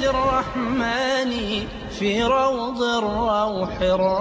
الرحمن في روض الروح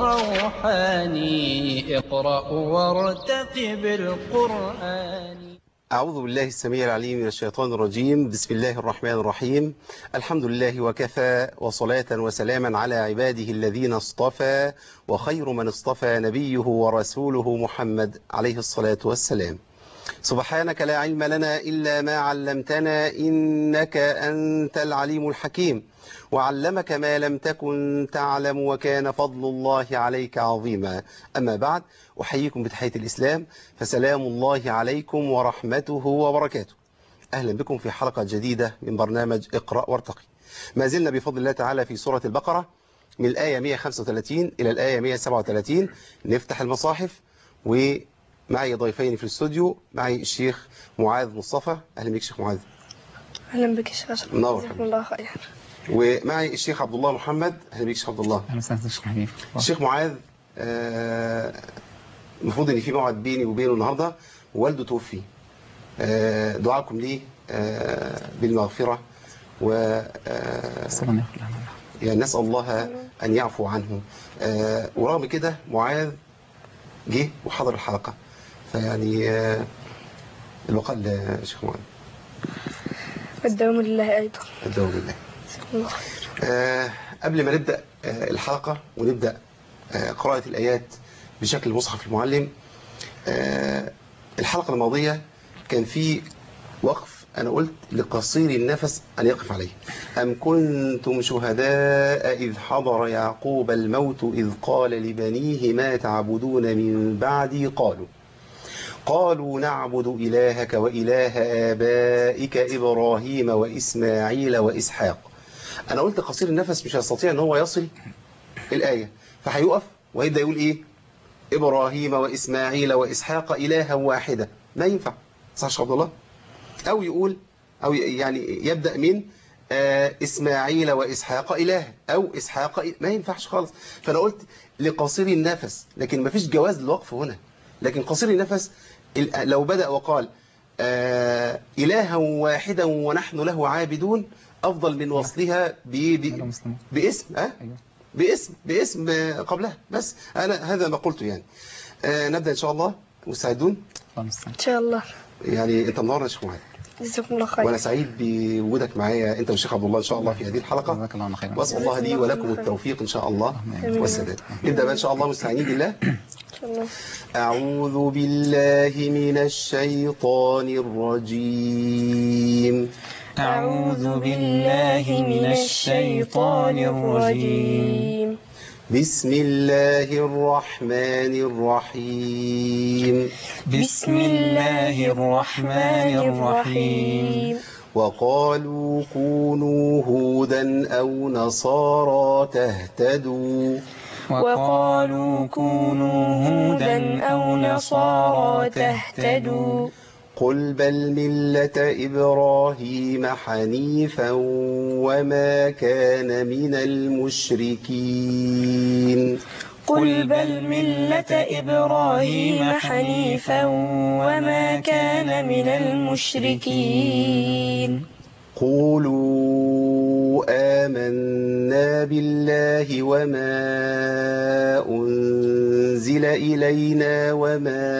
الروحاني اقرأ وارتقب القرآن أعوذ بالله السميع العليم من الشيطان الرجيم بسم الله الرحمن الرحيم الحمد لله وكفى وصلاة وسلاما على عباده الذين اصطفى وخير من اصطفى نبيه ورسوله محمد عليه الصلاة والسلام سبحانك لا علم لنا إلا ما علمتنا إنك أنت العليم الحكيم وعلمك ما لم تكن تعلم وكان فضل الله عليك عظيما أما بعد أحييكم بتحية الإسلام فسلام الله عليكم ورحمته وبركاته أهلا بكم في حلقة جديدة من برنامج اقرأ وارتقي ما زلنا بفضل الله تعالى في سورة البقرة من الآية 135 إلى الآية 137 نفتح المصاحف ومعي ضيفين في الاستوديو معي الشيخ معاذ مصطفى أهلا بك شيخ معاذ اهلا بك يا شيخ اشرف منور جزاكم الله خير ومعي الشيخ عبد الله محمد أهلا بك شيخ عبد الله اهلا وسهلا شيخ حبيبي الشيخ معاذ آه، المفروض ان في موعد بيني وبينه النهارده والده توفي آه، دعاكم ليه آه، بالمغفرة و آه، صلى الله عليه وسلم يعني نسأل الله أن يعفو عنه آه، ورغم كده معاذ جه وحضر الحلقة فيعني آه، البقاء للشيخ معاذ والدوام لله ايضا الدوام لله جزاكم الله خير آه، قبل ما نبدأ آه، الحلقة ونبدأ آه، قراءة الآيات بشكل مصحف المعلم آه، الحلقة الماضية كان في وقف أنا قلت لقصير النفس أن يقف عليه أم كنتم شهداء إذ حضر يعقوب الموت إذ قال لبنيه ما تعبدون من بعدي قالوا قالوا نعبد إلهك وإله آبائك إبراهيم وإسماعيل وإسحاق أنا قلت قصير النفس مش هيستطيع أن هو يصل الآية فهيقف ويبدأ يقول إيه إبراهيم وإسماعيل وإسحاق إلها واحدة ما ينفع صح يا شيخ عبد الله أو يقول أو يعني يبدأ من آه، إسماعيل وإسحاق إله أو إسحاق إ- ما ينفعش خالص فأنا قلت لقصير النفس لكن ما فيش جواز للوقف هنا لكن قصير النفس ال- لو بدأ وقال آه، إلها واحدا ونحن له عابدون أفضل من وصلها ب- ب- أهلا مسلمون باسم أه؟ ايوه باسم باسم آه، قبلها بس أنا هذا ما قلته يعني آه، نبدأ إن شاء الله مستعدون الله المستعان ان شاء الله يعني أنت منورنا يا شيخ معاذ جزاكم الله وأنا خير سعيد بوجودك معايا أنت والشيخ عبد الله إن شاء الله في هذه الحلقة جزاك الله خيرا وأسأل الله لي ولكم التوفيق إن شاء الله اللهم آمين. والسداد نبدأ بقى إن شاء الله مستعينين بالله ان شاء الله أعوذ بالله من الشيطان الرجيم أعوذ بالله من الشيطان الرجيم بسم الله الرحمن الرحيم بسم الله الرحمن الرحيم وقالوا كونوا هودا أو نصارى تهتدوا وقالوا كونوا هودا أو نصارى تهتدوا قل بل ملة إبراهيم حنيفا وما كان من المشركين قل بل ملة إبراهيم حنيفا وما كان من المشركين قولوا آمنا بالله وما أنزل إلينا وما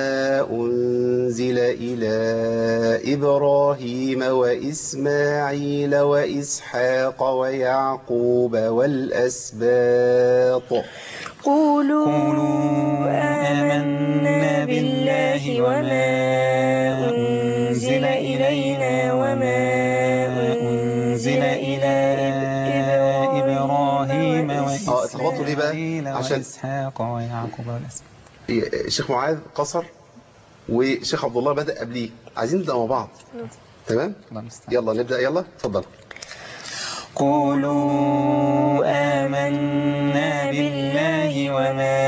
أنزل إلى إبراهيم وإسماعيل وإسحاق ويعقوب والأسباط قولوا قولوا آمنا بالله وما أنزل إلينا وما أنزل إلى إبراهيم اه اتلخبطوا ليه بقى وإسماعيل عشان وإسحاق ويعقوب والأسباط الشيخ معاذ قصر والشيخ عبد الله بدأ قبليه عايزين نبدأ مع بعض تمام الله المستعان يلا نبدأ يلا اتفضل قولوا آمنا بالله وما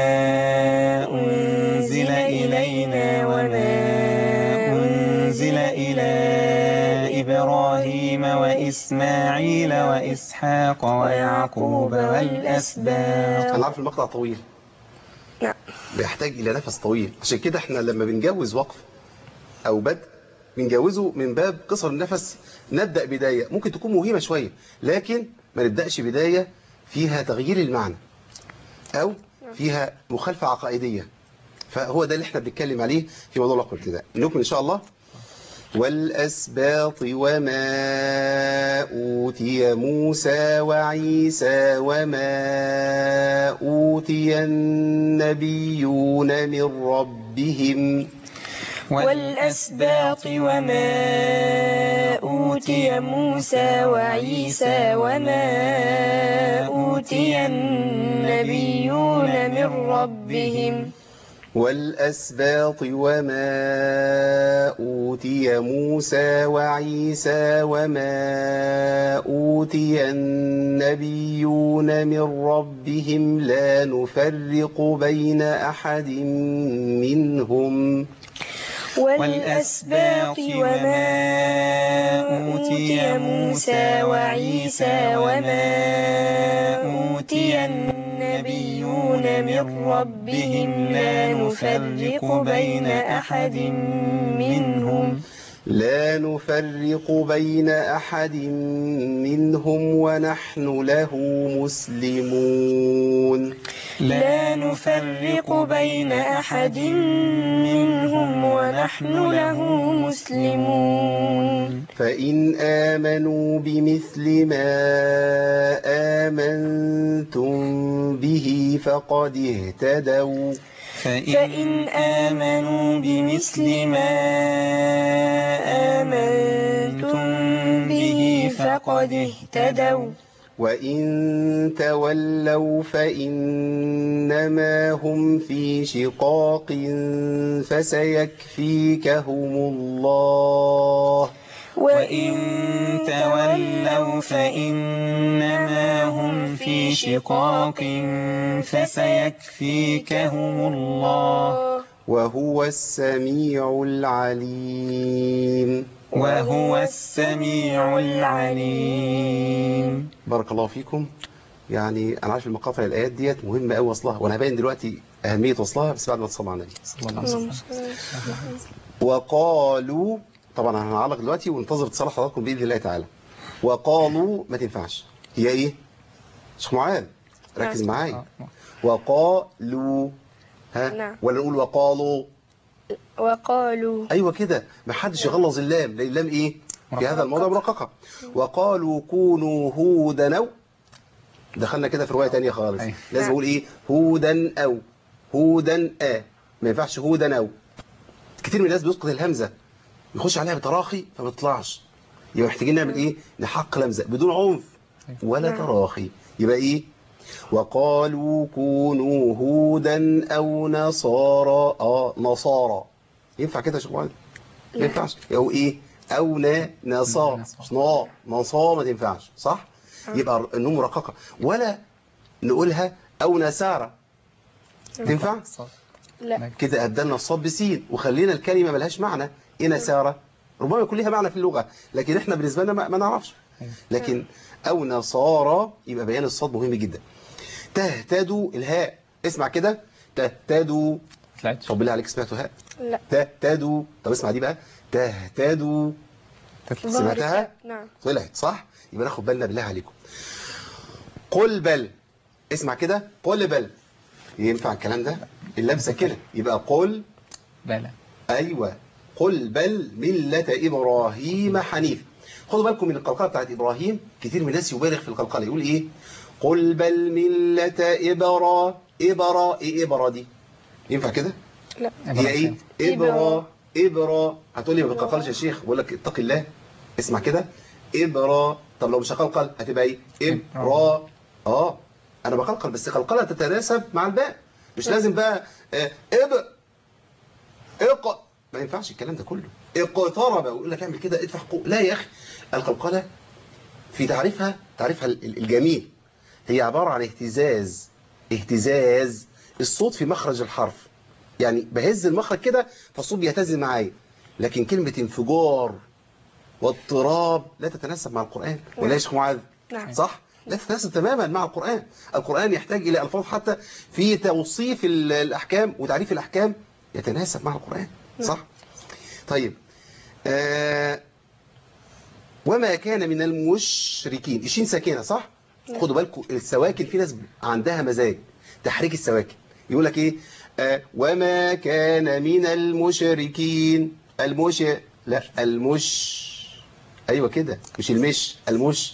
أنزل إلينا وما أنزل إلى إبراهيم وإسماعيل وإسحاق ويعقوب والأسباط انا عارف المقطع طويل نعم بيحتاج الى نفس طويل عشان كده احنا لما بنجوز وقف او بدء بنجوزه من باب قصر النفس نبدأ بداية ممكن تكون موهمة شوية لكن ما نبدأش بداية فيها تغيير المعنى أو فيها مخالفة عقائدية فهو ده اللي احنا بنتكلم عليه في موضوع العقل الابتداء نكمل إن شاء الله والأسباط وما أوتي موسى وعيسى وما أوتي النبيون من ربهم والأسباط وما أوتي موسى وعيسى وما أوتي النبيون من ربهم والأسباط وما أوتي موسى وعيسى وما أوتي النبيون من ربهم لا نفرق بين أحد منهم والأسباط وما أوتي موسى وعيسى وما أوتي النبيون من ربهم لا نفرق بين أحد منهم لا نفرق بين أحد منهم ونحن له مسلمون لا نفرق بين أحد منهم ونحن له مسلمون فإن آمنوا بمثل ما آمنتم به فقد اهتدوا فإن آمنوا بمثل ما آمنتم به فقد اهتدوا وإن تولوا فإنما هم في شقاق فسيكفيكهم الله وإن تولوا فإنما هم في شقاق فسيكفيكهم الله وهو السميع العليم وهو السميع العليم بارك الله فيكم يعني أنا عارف المقاطع الآيات ديت مهمة أوي وصلها وأنا هبين دلوقتي أهمية وصلها بس بعد ما تصلى على النبي صلى الله عليه وسلم اللهم صل وسلم. وقالوا طبعا هنعلق دلوقتي وننتظر اتصال حضراتكم بإذن الله تعالى وقالوا ما تنفعش هي إيه؟ شيخ معاذ ركز معايا آه. وقالوا ها نعم. ولا نقول وقالوا وقالوا ايوه كده ما حدش يغلظ اللام لان اللام ايه في هذا الموضوع مرققه وقالوا كونوا هودا او دخلنا كده في روايه تانية خالص أيوة. لازم نعم. اقول ايه هودا او هودا ا ما ينفعش هودا او كتير من الناس بيسقط الهمزه يخش عليها بتراخي فما تطلعش يبقى محتاجين نعمل ايه نحق الهمزه بدون عنف ولا نعم. تراخي يبقى ايه وقالوا كونوا هودا او نصارى اه نصارى ينفع كده يا شيخ معاذ ما لا. ينفعش او ايه او نا نصارى نصارى. نا نصارى ما تنفعش صح آه. يبقى النون مرققه ولا نقولها او نسارى تنفع لا كده أبدلنا الصاد بسين وخلينا الكلمة ملهاش معنى إيه نسارة ربما يكون لها معنى في اللغة لكن إحنا بالنسبة لنا ما, ما نعرفش لكن أو نصارى يبقى بيان الصاد مهم جدا تهتدوا الهاء اسمع كده تهتدوا طلعت طب بالله عليك سمعتوا هاء لا تهتدوا طب اسمع دي بقى تهتدوا سمعتها؟ نعم طلعت صح يبقى ناخد بالنا بالله عليكم قل بل اسمع كده قل بل ينفع الكلام ده اللمسة كده يبقى قل بلى أيوة قل بل ملة إبراهيم حنيف خدوا بالكم من القلقلة بتاعت إبراهيم كتير من الناس يبالغ في القلقلة يقول إيه قل بل ملة إبرا إبرا إيه إبرا دي ينفع كده لا هي إيه إبرا إبرا هتقول لي ما بتقلقلش يا شيخ بقول لك اتق الله اسمع كده إبرا طب لو مش هقلقل هتبقى إيه إبرا آه أنا بقلقل بس قلقلة تتناسب مع الباء مش لازم بقى آه، إب اق ما ينفعش الكلام ده كله اقترب ويقول لك اعمل كده ادفع قو لا يا اخي القلقله في تعريفها تعريفها ال- الجميل هي عباره عن اهتزاز اهتزاز الصوت في مخرج الحرف يعني بهز المخرج كده فالصوت بيهتز معايا لكن كلمه انفجار واضطراب لا تتناسب مع القران ولا يا شيخ معاذ نعم صح لا تتناسب تماما مع القرآن القرآن يحتاج إلى ألفاظ حتى في توصيف ال- الأحكام وتعريف الأحكام يتناسب مع القرآن صح طيب آه وما كان من المشركين الشين ساكنه صح خدوا بالكم السواكن في ناس عندها مزاج تحريك السواكن يقول لك ايه آه وما كان من المشركين المش لا المش ايوه كده مش المش المش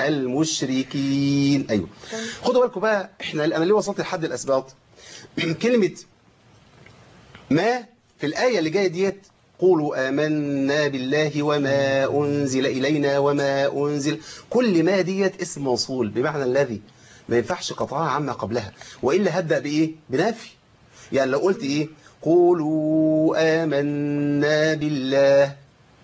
المشركين ايوه خدوا بالكم بقى احنا انا ليه وصلت لحد الاسباط كلمه ما في الآية اللي جاية ديت قولوا آمنا بالله وما أنزل إلينا وما أنزل كل ما ديت اسم موصول بمعنى الذي ما ينفعش قطعها عما قبلها وإلا هبدأ بإيه بنفي يعني لو قلت إيه قولوا آمنا بالله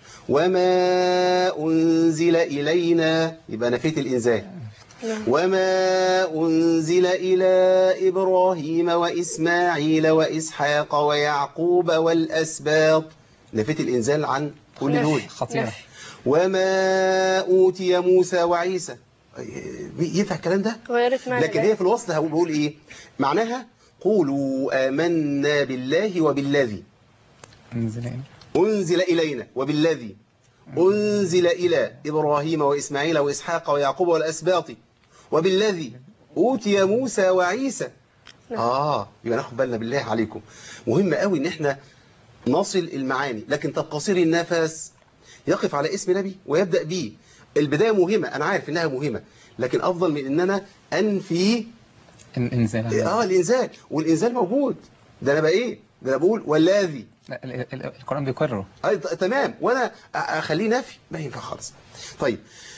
وما أنزل إلينا يبقى نفيت الإنزال نعم وما أنزل إلى إبراهيم وإسماعيل وإسحاق ويعقوب والأسباط نفيت الإنزال عن كل دول خطيرة نفي. وما أوتي موسى وعيسى ينفع الكلام ده غيرت معنى لكن الآية. هي في الوصل هقول بقول إيه معناها قولوا آمنا بالله وبالذي انزل إليه. أنزل إلينا وبالذي أنزل إلى إبراهيم وإسماعيل وإسحاق ويعقوب والأسباط وبالذي أوتي موسى وعيسى نعم. آه يبقى ناخد بالنا بالله عليكم مهم قوي إن إحنا نصل المعاني لكن طب قصير النفس يقف على اسم نبي ويبدأ به البداية مهمة أنا عارف إنها مهمة لكن أفضل من إن أنا أنفي إن- انزل عنه. آه الإنزال والإنزال موجود ده أنا بقى إيه ده أنا بقول والذي لا، ال- ال- القرآن بيكرره أي ت- تمام وانا أ- اخليه نفي ما ينفع خالص طيب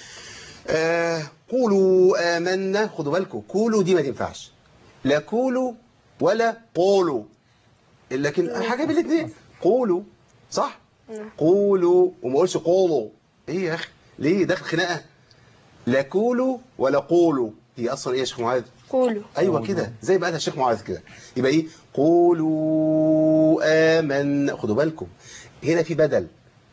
آه قولوا آمنا خدوا بالكم قولوا دي ما تنفعش لا قولوا ولا قولوا لكن حاجه من الاثنين قولوا صح نعم. قولوا وما اقولش قولوا ايه يا اخي ليه داخل خناقه لا قولوا ولا قولوا هي اصلا ايه يا شيخ معاذ قولوا ايوه قولوا. كده زي ما قالها الشيخ معاذ كده يبقى ايه قولوا آمنا خدوا بالكم هنا في بدل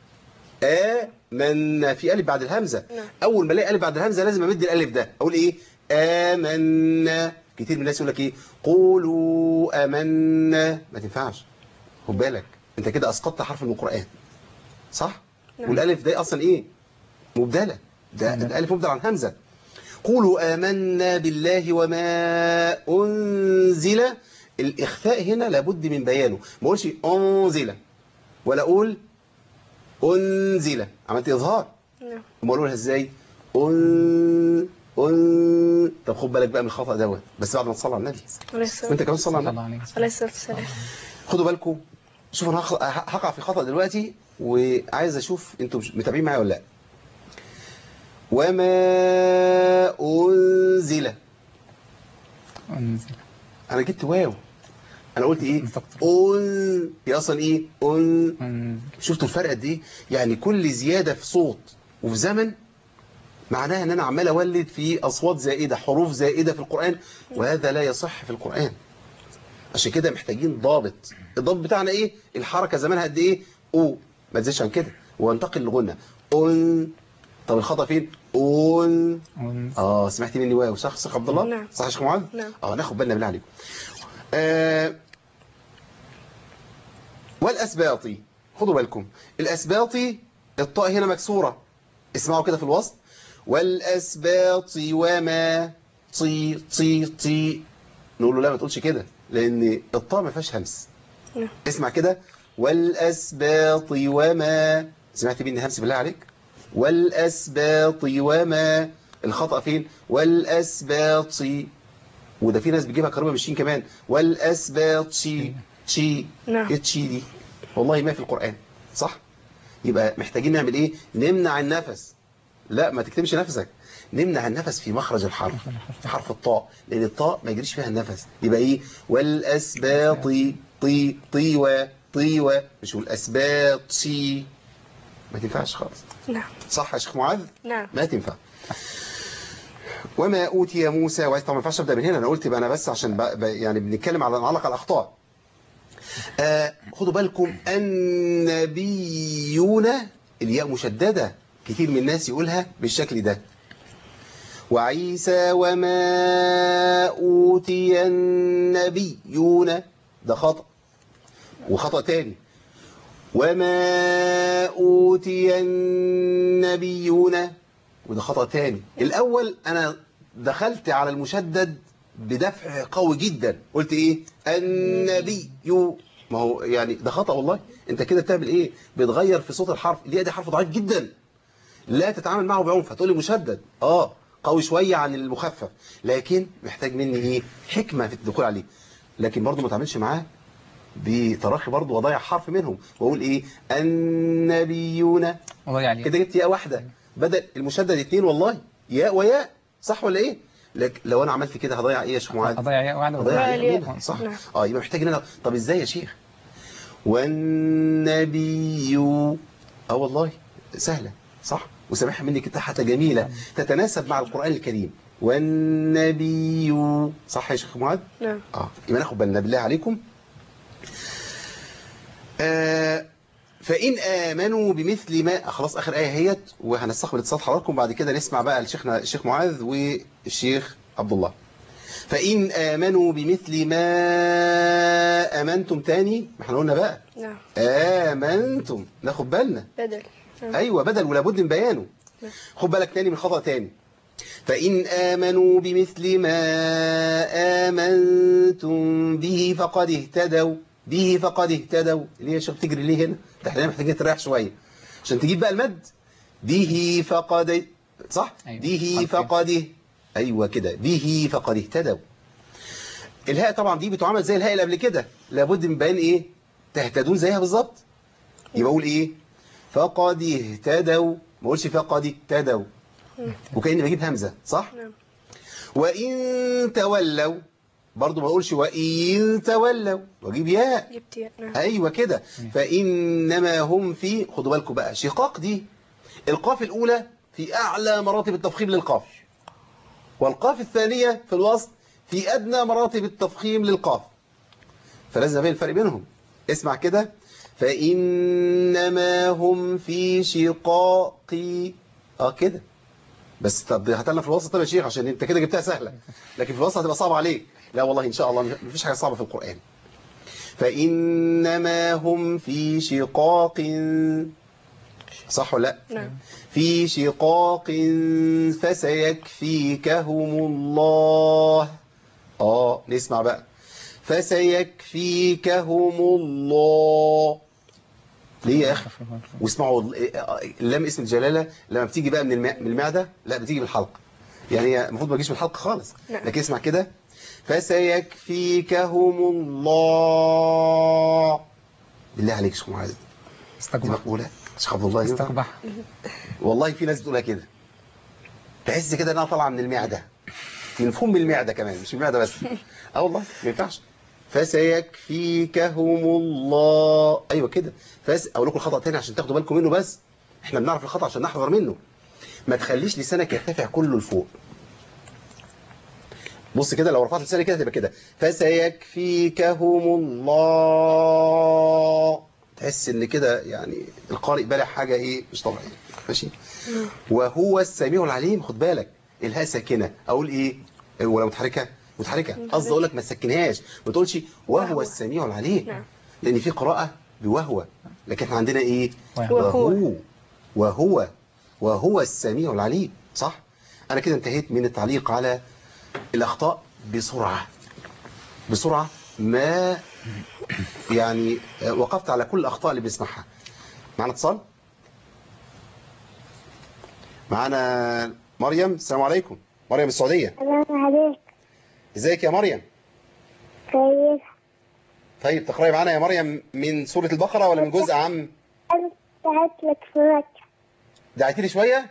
آمنا في ألف بعد الهمزة نعم. أول ما الاقي ألف بعد الهمزة لازم أمد الألف ده أقول إيه آمنا كتير من الناس يقول لك إيه قولوا آمنا ما تنفعش خد بالك أنت كده أسقطت حرف من القرآن صح نعم. والألف ده أصلا إيه مبدلة ده نعم. الألف مبدل عن همزة قولوا آمنا بالله وما أنزل الإخفاء هنا لابد من بيانه ما أقولش أنزل ولا أقول أنزل عملت إظهار نعم وما أقولها إزاي أن أن طب خد بالك بقى من الخطأ دوت بس بعد ما تصلي على النبي عليه الصلاة وأنت كمان صلي صلى على الله النبي عليه وسلم عليه الصلاة والسلام خدوا بالكم شوفوا انا هخ- هقع في خطأ دلوقتي وعايز اشوف انتوا مش- متابعين معايا ولا لا وما انزل انزل انا جبت واو انا قلت ايه دكتور. ان هي اصلا ايه ان انزل. شفتوا الفرق قد ايه يعني كل زيادة في صوت وفي زمن معناها ان انا عمال اولد في اصوات زائدة حروف زائدة في القرآن وهذا لا يصح في القرآن عشان كده محتاجين ضابط الضابط بتاعنا ايه الحركة زمانها قد ايه او ما تزيدش عن كده وانتقل للغنى ان طب الخطأ فين ان انزل. اه سمعت مني واو صح صح عبد الله نعم. صح يا شيخ معاذ نعم. اه ناخد بالنا بالله عليكم آه والاسباطي خدوا بالكم الاسباطي الطاء هنا مكسوره اسمعوا كده في الوسط والاسباط وما طي طي طي نقول له لا ما تقولش كده لان الطاء ما فيهاش همس نعم. اسمع كده والاسباط وما سمعت مني همس بالله عليك والاسباط وما الخطأ فين والاسباط وده في ناس بتجيبها قريبه من الشين كمان والاسباط شي شي نعم. ايه تشي دي والله ما في القرآن صح يبقى محتاجين نعمل ايه نمنع النفس لا ما تكتمش نفسك نمنع النفس في مخرج الحرف في حرف الطاء لان الطاء ما يجريش فيها النفس يبقى ايه والاسباط طي طيوة طيوة مش والاسباط شي ما تنفعش خالص نعم صح يا شيخ معاذ نعم ما تنفع وما أوتي موسى وعيسى طبعا ما ينفعش أبدأ من هنا أنا قلت بقى أنا بس عشان بقى بقى يعني بنتكلم على نعلق على الأخطاء آه خدوا بالكم النبيون الياء مشددة كتير من الناس يقولها بالشكل ده وعيسى وما أوتي النبيون ده خطأ وخطأ تاني وما أوتي النبيون وده خطأ تاني الأول أنا دخلت على المشدد بدفع قوي جدا قلت إيه النبي ما هو يعني ده خطأ والله أنت كده بتعمل إيه بتغير في صوت الحرف الياء دي حرف ضعيف جدا لا تتعامل معه بعنف هتقول لي مشدد اه قوي شوية عن المخفف لكن محتاج مني ايه حكمة في الدخول عليه لكن برضه ما تعملش معاه بتراخي برضه وضيع حرف منهم واقول ايه النبيون الله عليك كده جبت ياء واحدة بدل المشدد اتنين والله ياء وياء صح ولا ايه لك لو انا عملت كده هضيع ايه يا شيخ معاذ أضيع ياء واحدة هضيع وضيع ياء الياء. منها صح نعم. اه يبقى محتاج ان انا طب ازاي يا شيخ والنبي اه والله سهلة صح وسامحها مني كده حتى جميلة تتناسب مع القرآن الكريم والنبي صح يا شيخ معاذ نعم اه يبقى ناخد بالنا بالله عليكم آه فإن آمنوا بمثل ما خلاص آخر آية هيت وهنستقبل اتصال حضراتكم بعد كده نسمع بقى الشيخنا الشيخ معاذ والشيخ عبد الله فإن آمنوا بمثل ما آمنتم تاني ما احنا قلنا بقى نعم آمنتم ناخد بالنا بدل نعم. أيوة بدل ولا بد من بيانه نعم. خد بالك تاني من خطأ تاني فإن آمنوا بمثل ما آمنتم به فقد اهتدوا به فقد اهتدوا ليه يا شيخ تجري ليه هنا ده احنا محتاجين تريح شوية عشان تجيب بقى المد به فقد صح أيوة. به حرفين. فقد أيوة كده به فقد اهتدوا الهاء طبعا دي بتعامل زي الهاء اللي قبل كده لابد من بيان ايه تهتدون زيها بالظبط يبقى اقول ايه فقد اهتدوا ما اقولش فقد اهتدوا وكاني بجيب همزه صح نعم وان تولوا برضو ما اقولش وان تولوا واجيب ياء جبت ياء نعم ايوه كده فانما هم في خدوا بالكم بقى شقاق دي القاف الاولى في اعلى مراتب التفخيم للقاف والقاف الثانيه في الوسط في ادنى مراتب التفخيم للقاف فلازم ابين الفرق بينهم اسمع كده فانما هم في شقاق اه كده بس طب هات لنا في الوسط طب يا شيخ عشان انت كده جبتها سهله لكن في الوسط هتبقى صعبه عليك لا والله ان شاء الله مفيش حاجه صعبه في القران فإنما هم في شقاق صح ولا لا نعم في شقاق فسيكفيكهم الله اه نسمع بقى فسيكفيكهم الله ليه يا اخي واسمعوا اللام اسم الجلاله لما بتيجي بقى من المع- من المعده لا بتيجي من الحلق يعني هي المفروض ما تجيش من الحلق خالص نعم. لكن اسمع كده فسيكفيكهم الله بالله عليك شيخ معاذ دي استقبح مقبوله شيخ عبد الله ينفع؟ استقبح والله في ناس بتقولها كده تحس كده انها طالعه من المعده من فم المعده كمان مش المعده بس اه والله ما ينفعش فسيكفيكهم الله ايوه كده فس اقول لكم الخطا تاني عشان تاخدوا بالكم منه بس احنا بنعرف الخطا عشان نحذر منه ما تخليش لسانك يرتفع كله لفوق بص كده لو رفعت لسانك كده تبقى كده فسيكفيكهم الله تحس ان كده يعني القارئ بالغ حاجه ايه مش طبيعيه ماشي وهو السميع العليم خد بالك الهاء ساكنه اقول ايه ولا متحركه متحركه قصدي اقول لك ما تسكنهاش ما تقولش وهو وهو. السميع العليم نعم. لان في قراءه بوهو لكن احنا عندنا ايه وهو. وهو وهو وهو السميع العليم صح انا كده انتهيت من التعليق على الاخطاء بسرعه بسرعه ما يعني وقفت على كل الاخطاء اللي بنسمعها معنا اتصال معنا مريم السلام عليكم مريم السعوديه السلام عليك ازيك يا مريم كويس طيب تقراي معانا يا مريم من سوره البقره ولا من جزء عام أنا بعت لك صورة دعيتي لي شويه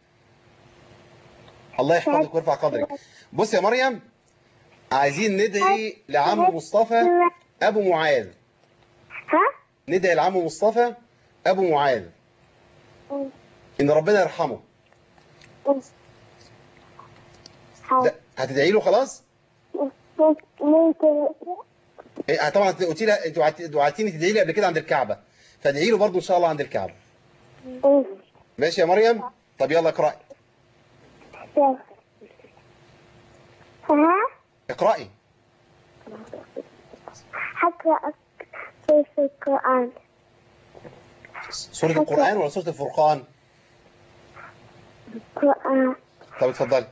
الله يحفظك ويرفع قدرك بص يا مريم عايزين ندعي لعم مصطفى ابو معاذ ها؟ ندعي لعم مصطفى ابو معاذ ان ربنا يرحمه حاضر. ده هتدعي له خلاص ممكن إيه، طبعا انت قلتي لها انت وعدت- وعدتيني تدعي لي قبل كده عند الكعبه فادعي له برضه ان شاء الله عند الكعبه ماشي يا مريم طب يلا اقراي ها؟ اقراي حقرأ في القرآن سورة القرآن ولا سورة الفرقان قرآن طب اتفضلي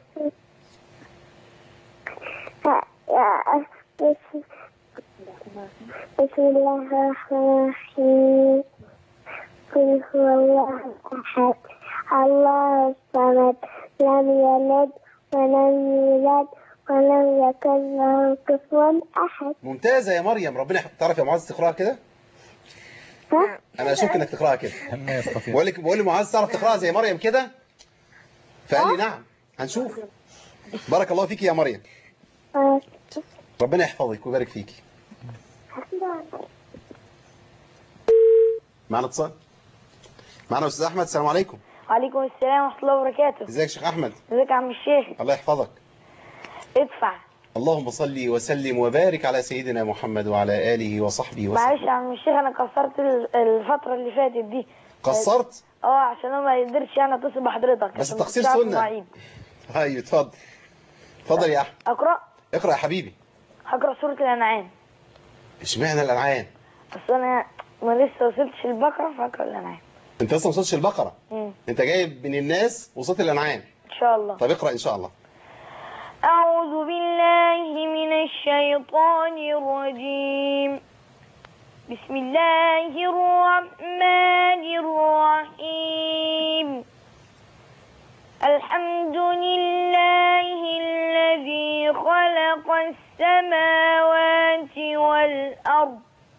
بسم بسم الله الرحمن الرحيم قل هو الله أحد الله الصمد لم يلد ولم يولد ولم يكن له كفوا أحد ممتازة يا مريم ربنا يحفظك تعرف يا معاذ تقراها كده ها؟ انا اشك انك تقراها كده لا يستطيع بقول لك بقول لمعاذ تعرف تقراها زي مريم كده فقال لي نعم هنشوف بارك الله فيك يا مريم آه. ربنا يحفظك ويبارك فيك معنا اتصال معنا استاذ احمد السلام عليكم وعليكم السلام ورحمة الله وبركاته ازيك يا شيخ احمد ازيك يا عم الشيخ الله يحفظك ادفع اللهم صل وسلم وبارك على سيدنا محمد وعلى اله وصحبه وسلم معلش يا عم الشيخ انا قصرت ال- الفترة اللي فاتت دي قصرت اه عشان انا ما قدرتش يعني اتصل بحضرتك بس عشان التقصير كنت عارف سنة. مواعيد. ايوه اتفضل اتفضل يا احمد اقرأ اقرا يا حبيبي هقرأ سورة الانعام اشمعنى الانعام بس انا ما لسه وصلتش البقرة فاقرأ الانعام انت لسه ما وصلتش البقره مم. انت جايب من الناس وصلت الانعام ان شاء الله طب اقرا ان شاء الله أعوذ بالله من الشيطان الرجيم بسم الله الرحمن الرحيم الحمد لله الذي خلق السماوات والأرض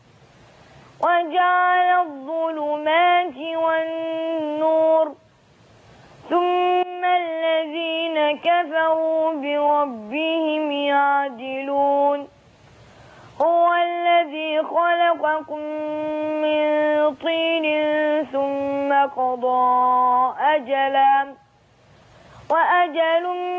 وجعل الظلمات والنور ثم الذين كفروا بربهم يعدلون هو الذي خلقكم من طين ثم قضى أجلا وأجل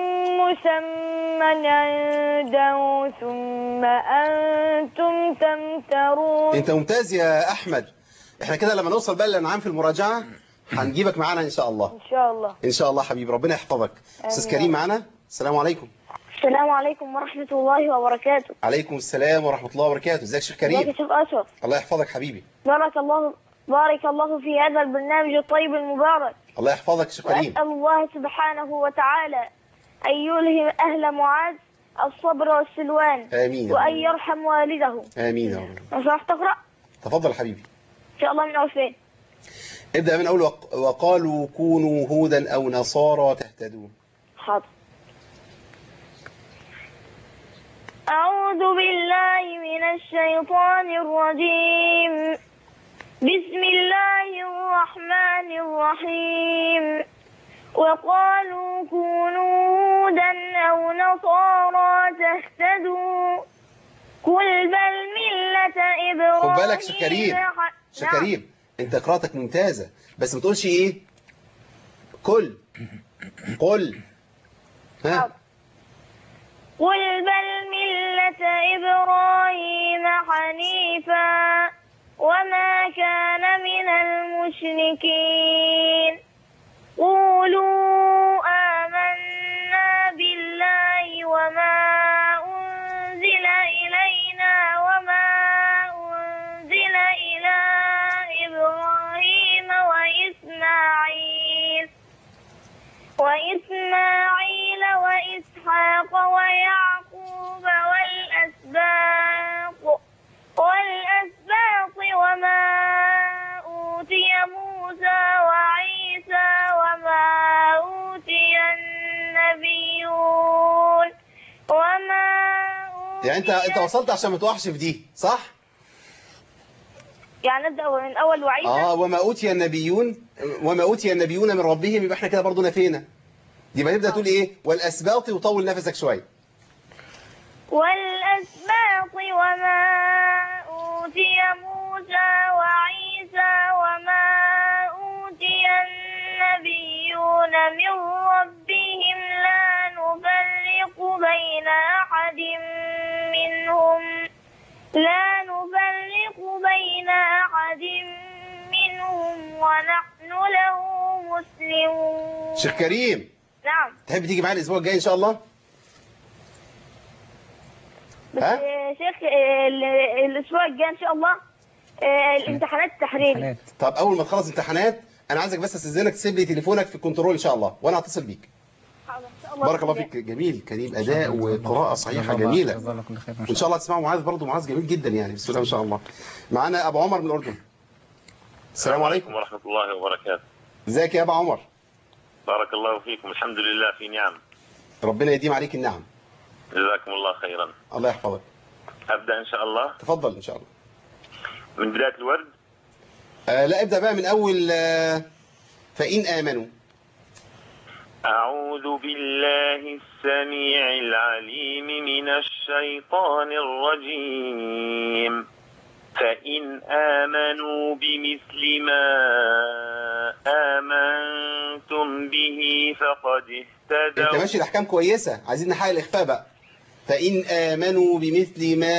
مسمى عنده ثم أنتم تمترون انت ممتاز يا احمد احنا كده لما نوصل بقى للانعام في المراجعه هنجيبك معانا ان شاء الله إن شاء الله ان شاء الله حبيبي ربنا يحفظك استاذ آمين. كريم معانا السلام عليكم السلام عليكم ورحمة الله وبركاته عليكم السلام ورحمه الله وبركاته ازيك يا شيخ ازيك يا كريم شيخ أشرف الله يحفظك حبيبي بارك الله بارك الله في هذا البرنامج الطيب المبارك الله يحفظك يا شيخ كريم وأسأل الله سبحانه وتعالى أن يلهم أهل معاذ الصبر والسلوان امين يا وأن رب. يرحم والده امين يا رب لو سمحت تقرأ تفضل يا حبيبي إن شاء الله من أول فين ابدا من اول وق... وقالوا كونوا هودا او نصارى تهتدوا حاضر أعوذ بالله من الشيطان الرجيم بسم الله الرحمن الرحيم وقالوا كونوا هودا أو نصارى تهتدوا قل بل ملة إبراهيم خد بالك شيخ كريم. ح- شيخ نعم. كريم انت قراءتك ممتازه بس ما تقولش ايه كل قل ها حاضر. قل بل ملة إبراهيم حنيفا وما كان من المشركين قولوا آمنا بالله وما أنزل إلينا وما أنزل إلى إبراهيم وإسماعيل وإسماعيل وإسحاق ويعقوب والأسباط والأسباط وما أوتي موسى وعيسى وما أوتي النبيون وما أوتي يعني انت انت وصلت عشان ما تقعش في دي صح يعني نبدأ من أول وعيسى اه وما اوتي النبيون وما اوتي النبيون من ربهم يبقى احنا كده برضو نفينا يبقى تبدا تقول ايه والاسباط وطول نفسك شويه والأسباط وما أوتي موسى وعيسى وما أوتي النبيون من ربهم لا نفرق بين أحد منهم لا نفرق بين أحد منهم ونحن له مسلمون شيخ كريم نعم تحب تيجي معانا الاسبوع الجاي ان شاء الله بس ها؟ يا شيخ ال- الأسبوع الجاي إن شاء الله آه، الامتحانات التحريري امتحانات طب اول ما تخلص امتحانات انا عايزك بس استاذنك تسيب لي تليفونك في الكنترول ان شاء الله وانا هتصل بيك حاضر، إن شاء الله بارك الله بإذن فيك جميل كريم اداء وقراءه صحيحه جميله جزاه الله كل خير ما وان شاء الله تسمعوا معاذ برضه معاذ جميل جدا يعني بسم الله ما شاء الله معانا ابو عمر من الاردن السلام عليكم ورحمة الله وبركاته ازيك يا ابو عمر بارك الله فيكم الحمد لله في نعم ربنا يديم عليك النعم جزاكم الله خيرا الله يحفظك أبدأ إن شاء الله تفضل ان شاء الله من بداية الورد آه لا ابدا بقى من اول آه فان امنوا أعوذ بالله السميع العليم من الشيطان الرجيم فإن آمنوا بمثل ما آمنتم به فقد انت اهتدوا ماشي الاحكام كويسه عايزين نحقق الاخفاء بقى فان امنوا بمثل ما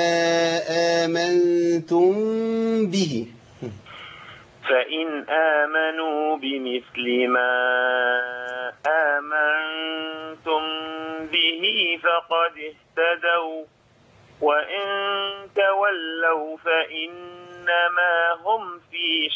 امنتم به فإن آمنوا بمثل ما آمنتم به فقد اهتدوا وإن تولوا فإنما هم في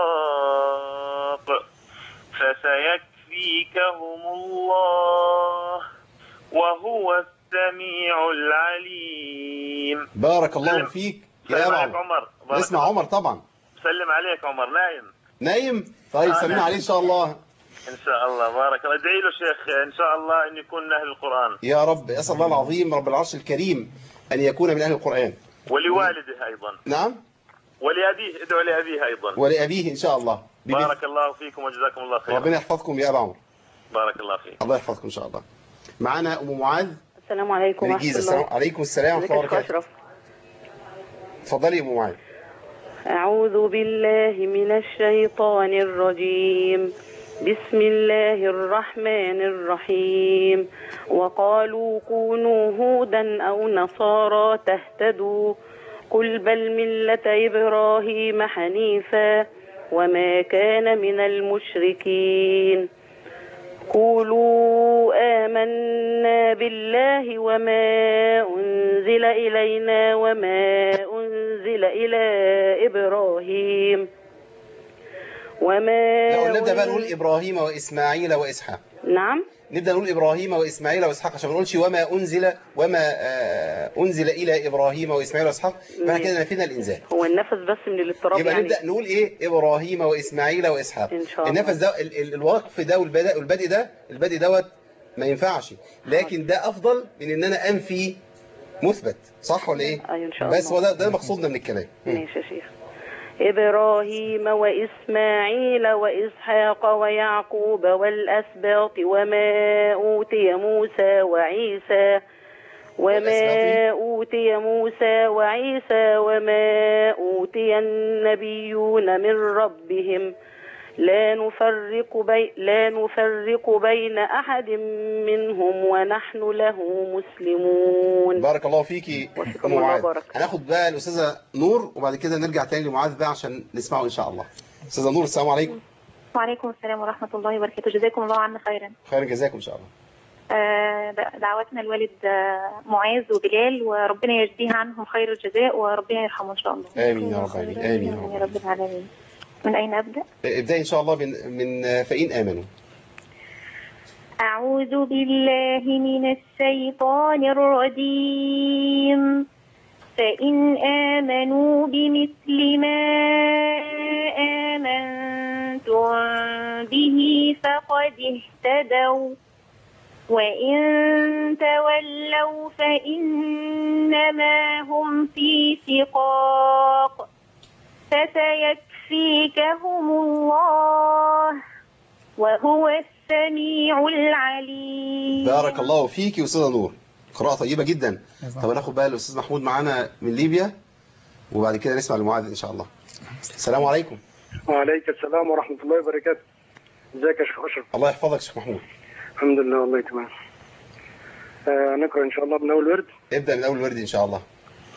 شقاق فسيكفيكهم الله وهو السميع العليم بارك الله فيك يا سلم ابو عليك عمر عمر بارك نسمع الله. عمر طبعا سلم عليك عمر نايم نايم طيب آه، سلمنا نعم. عليه ان شاء الله ان شاء الله بارك الله ادعي له شيخ ان شاء الله ان يكون من اهل القران يا رب اسال الله العظيم رب العرش الكريم ان يكون من اهل القران ولوالده ايضا نعم ولابيه ادعو لابيه ايضا ولابيه ان شاء الله بمثل- بارك الله فيكم وجزاكم الله خيرا ربنا يحفظكم يا ابو عمر بارك الله فيك الله يحفظكم ان شاء الله معانا ام معاذ السلام عليكم من ورحمة الجيزه السلام الله عليكم السلام ورحمه الله ازيك يا وبركاته أشرف اتفضلي يا ام معاذ أعوذ بالله من الشيطان الرجيم بسم الله الرحمن الرحيم وقالوا كونوا هودا أو نصارى تهتدوا قل بل ملة إبراهيم حنيفا وما كان من المشركين قولوا آمنا بالله وما أنزل إلينا وما أنزل إلى إبراهيم وما لا نبدا بقى أن- نقول ابراهيم واسماعيل واسحاق نعم نبدا نقول ابراهيم واسماعيل واسحاق عشان ما نقولش وما انزل وما آه، انزل الى ابراهيم واسماعيل واسحاق فاحنا كده نفينا الانزال هو النفس بس من الاضطراب يبقى يعني نبدا نقول ايه ابراهيم واسماعيل واسحاق إن شاء الله. النفس ده ال- ال- الوقف ده والبدء والبدء ده البدء دوت ما ينفعش لكن ده افضل من ان انا انفي مثبت صح ولا ايه أيوة إن شاء بس هو الله ده ده مقصودنا من الكلام ماشي يا شيخ إبراهيم وإسماعيل وإسحاق ويعقوب والأسباط وما أوتي موسى وعيسى وما والأسباط؟ أوتي موسى وعيسى وما أوتي النبيون من ربهم لا نفرق بي لا نفرق بين أحد منهم ونحن له مسلمون بارك الله فيكي وفيكم ام الله معاذ بارك. هناخد بقى الاستاذه نور وبعد كده نرجع تاني لمعاذ بقى عشان نسمعه ان شاء الله استاذه نور السلام عليكم وعليكم السلام ورحمة الله وبركاته جزاكم الله عنا خيرا خير جزاكم ان شاء الله آه، دعواتنا الوالد آه، معاذ وبلال وربنا يجزيها عنهم خير الجزاء وربنا يرحمه إن شاء الله امين يا رب العالمين امين يا رب يا رب العالمين من أين أبدأ؟ ابداي ان شاء الله من من فإن آمنوا أعوذ بالله من الشيطان الرجيم فإن آمنوا بمثل ما آمنتم به فقد اهتدوا وإن تولوا فإنما هم في شقاق فسيكفيكهم الله وهو السميع العليم بارك الله فيكي أستاذة نور قراءة طيبة جدا طب هناخد بقى الأستاذ محمود معانا من ليبيا وبعد كده نسمع لمعاذ إن شاء الله السلام عليكم وعليك السلام ورحمة الله وبركاته ازيك يا شيخ أشرف الله يحفظك شيخ محمود الحمد لله والله تمام آه نقرأ إن شاء الله من أول ورد ابدأ من أول ورد إن شاء الله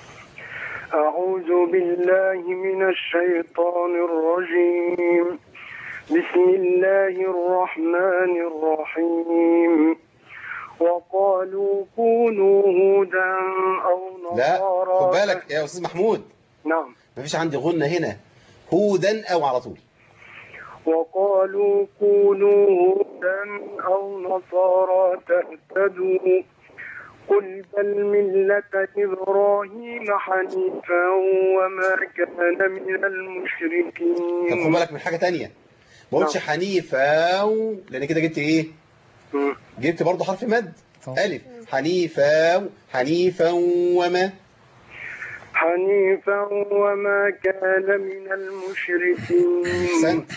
أعوذ بالله من الشيطان الرجيم بسم الله الرحمن الرحيم وقالوا كونوا هودا أو لا نصارى خد بالك يا أستاذ محمود نعم مفيش عندي غنة هنا هودا أو على طول وقالوا كونوا هودا أو نصارى تهتدوا قل بل ملة إبراهيم حنيفا وما كان من طب خد المشركين بالك من حاجة تانية ما قلتش نعم. حنيفا لأن كده جبت إيه مم. جبت برضه حرف مد صح. ألف حنيفا حنيفا وما حنيفا وما كان من المشركين أحسنت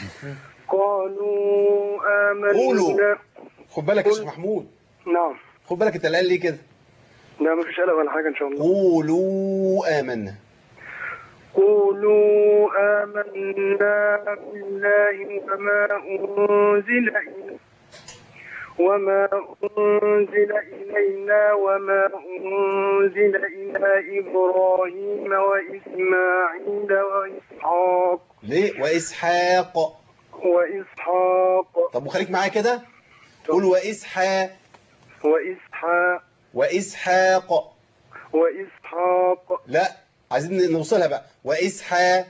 قالوا قولوا. آمنا خد بالك يا قل. شيخ محمود نعم خد بالك انت اللي قال ليه كده لا مفيش قلق ولا حاجة إن شاء الله قولوا آمنا قولوا آمنا بالله وما أنزل إلينا وما أنزل إلينا وما أنزل إلى إبراهيم وإسماعيل وإسحاق ليه وإسحاق وإسحاق طب وخليك معايا كده قول وإسحاق وإسحاق وإسحاق وإسحاق لا عايزين نوصلها بقى وإسحاق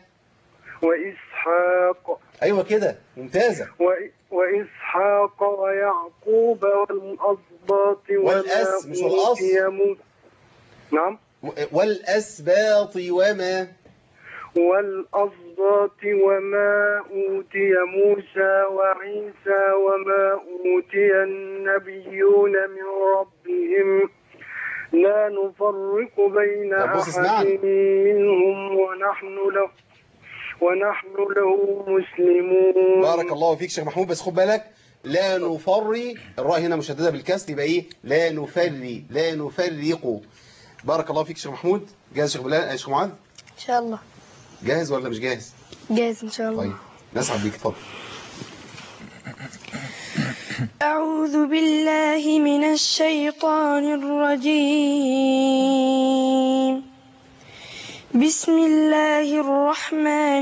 وإسحاق أيوة كده ممتازة وإ- وإسحاق ويعقوب والأسباط والأس وما مش والأص. أوتي موسى نعم و- والأسباط وما والأسباط وما أوتي موسى وعيسى وما أوتي النبيون من ربهم لا نفرق بين طب بص أحد اسمعني. منهم ونحن له ونحن له مسلمون بارك الله فيك شيخ محمود بس خد بالك لا نفري الراء هنا مشددة بالكسر يبقى ايه لا نفري لا نفرق بارك الله فيك شيخ محمود جاهز شيخ بلال آه، شيخ معاذ إن شاء الله جاهز ولا مش جاهز جاهز إن شاء الله طيب نسعد بيك اتفضل أعوذ بالله من الشيطان الرجيم بسم الله الرحمن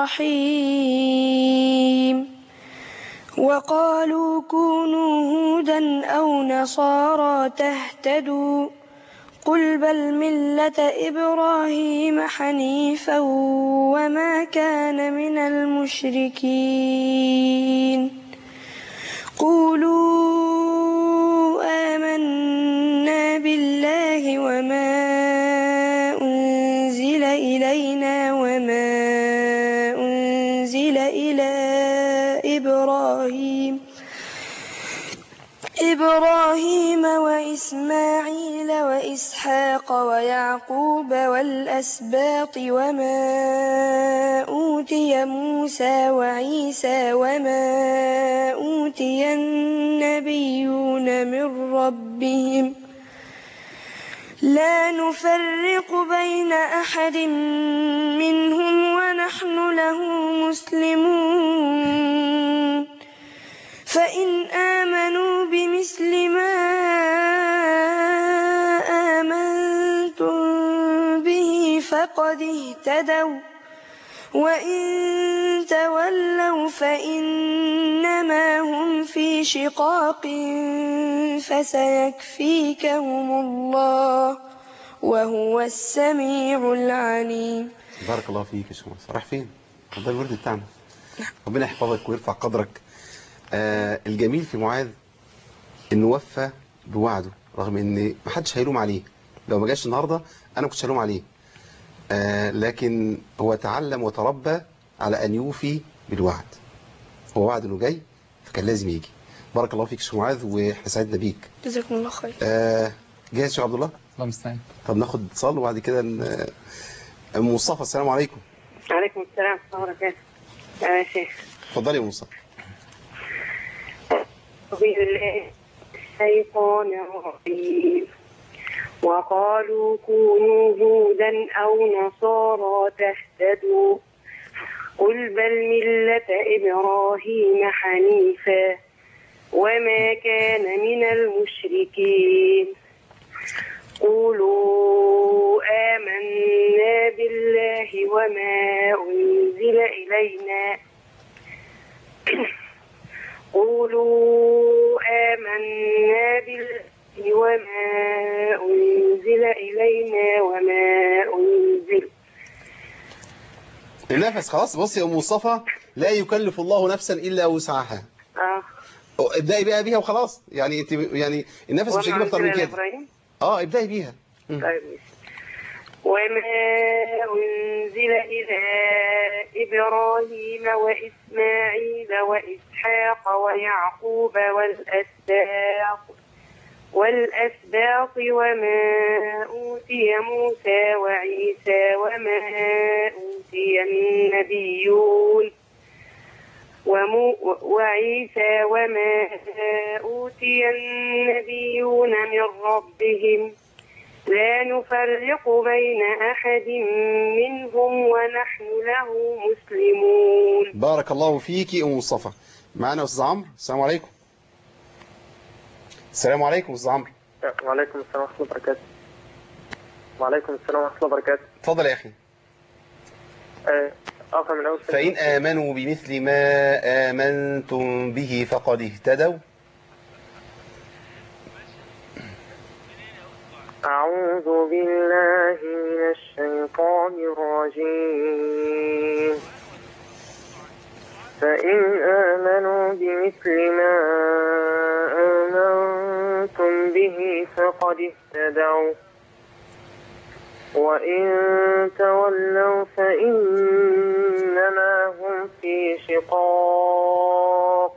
الرحيم وقالوا كونوا هودا أو نصارى تهتدوا قل بل ملة إبراهيم حنيفا وما كان من المشركين قولوا آمنا بالله وما أنزل إلينا وما أنزل إلى إبراهيم إبراهيم وإسماعيل وإسحاق ويعقوب والأسباط وما أوتي موسى وعيسى وما أوتي النبيون من ربهم لا نفرق بين أحد منهم ونحن له مسلمون فإن آمنوا بمثل ما آمنتم به فقد اهتدوا وإن تولوا فإنما هم في شقاق فسيكفيكهم الله وهو السميع العليم بارك الله فيك يا شيخ محمود رايح فين ده الورد بتاعنا ربنا يحفظك ويرفع قدرك آه الجميل في معاذ انه وفى بوعده رغم ان ما حدش هيلوم عليه لو ما جاش النهارده انا كنتش هلوم عليه آه لكن هو تعلم وتربى على ان يوفي بالوعد هو وعد انه جاي فكان لازم يجي بارك الله فيك يا شيخ معاذ واحنا سعدنا بيك جزاكم الله خير آه جاهز يا شيخ عبد الله الله المستعان طب ناخد اتصال وبعد كده ن- ام مصطفى السلام عليكم عليكم السلام ورحمة الله وبركاته يا شيخ اتفضلي يا ام مصطفى بالله الشيطان الرجيم وقالوا كونوا هودا أو نصارى تهتدوا قل بل ملة إبراهيم حنيفا وما كان من المشركين قولوا آمنا بالله وما أنزل إلينا قولوا آمنا بالله وما أنزل إلينا وما أنزل النفس خلاص بص يا ام مصطفى لا يكلف الله نفسا الا وسعها اه ابدأي بقى بيها وخلاص يعني انت يعني النفس مش هيجيب اكتر من وما أنزل كده إبراهيم اه ابدأي بيها طيب ماشي وما أنزل إلى إبراهيم وإسماعيل وإسحاق ويعقوب والأسباط والأسباط وما أوتي موسى وعيسى وما أوتي النبيون ومو وعيسى وما أوتي النبيون من ربهم لا نفرق بين أحد منهم ونحن له مسلمون بارك الله فيكي ام مصطفى معانا استاذ عمرو السلام عليكم السلام عليكم استاذ عمرو وعليكم السلام ورحمة الله وبركاته وعليكم السلام ورحمة الله وبركاته اتفضل يا اخي آه، أقرأ من أول فإن آمنوا بمثل ما آمنتم به فقد اهتدوا أعوذ بالله من الشيطان الرجيم فإن آمنوا بمثل ما آمنتم به فقد اهتدوا وإن تولوا فإنما هم في شقاق